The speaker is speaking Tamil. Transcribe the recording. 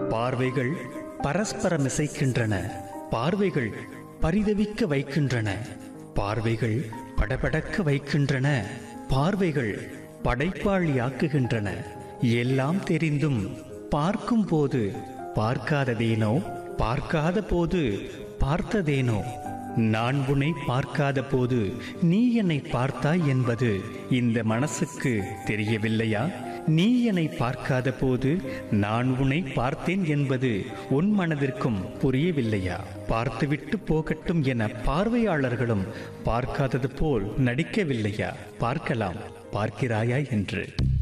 பார்வைகள் பரஸ்பரம் இசைக்கின்றன பார்வைகள் பரிதவிக்க வைக்கின்றன பார்வைகள் படபடக்க வைக்கின்றன பார்வைகள் படைப்பாளியாக்குகின்றன எல்லாம் தெரிந்தும் பார்க்கும்போது பார்க்காததேனோ பார்க்காத போது பார்த்ததேனோ நான் உன்னை பார்க்காத போது நீ என்னை பார்த்தாய் என்பது இந்த மனசுக்கு தெரியவில்லையா நீ என்னை பார்க்காத போது நான் உன்னை பார்த்தேன் என்பது உன் மனதிற்கும் புரியவில்லையா பார்த்துவிட்டு போகட்டும் என பார்வையாளர்களும் பார்க்காதது போல் நடிக்கவில்லையா பார்க்கலாம் பார்க்கிறாயா என்று